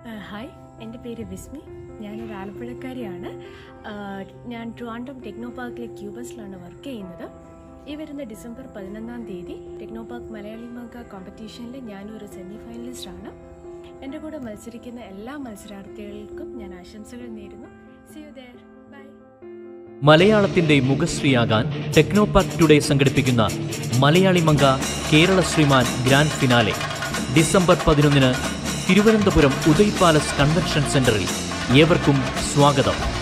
ഏഹ് hi എൻ്റെ പേര് വിസ്മി ഞാനൊരു ആലപ്പുഴക്കാരിയാണ് ആഹ് ഞാൻ ട്രിവാൻഡ്രം ടെക്നോ പാർക്കിലെ ക്യൂബസിലാണ് വർക്ക് ചെയ്യുന്നത് ഈ വരുന്ന ഡിസംബർ പതിനൊന്നാം തീയതി ടെക്നോ പാർക്ക് മലയാളി മങ്ക കോമ്പറ്റീഷനിൽ ഞാനൊരു സെമി ഫൈനലിസ്റ്റാണ് എൻ്റെ കൂടെ മത്സരിക്കുന്ന എല്ലാ മത്സരാർത്ഥികൾക്കും ഞാൻ ആശംസകൾ നേരുന്നു സി യു ദർ ബൈ മലയാളത്തിന്റെ മുഖശ്രീയാകാൻ ടെക്നോപാക് ടുഡേ സംഘടിപ്പിക്കുന്ന Malayali Manka Kerala Sreeman grand finale December പതിനൊന്നിന് തിരുവനന്തപുരം ഉദയ് പാലസ് കൺവെൻഷൻ സെന്ററിൽ ഏവർക്കും സ്വാഗതം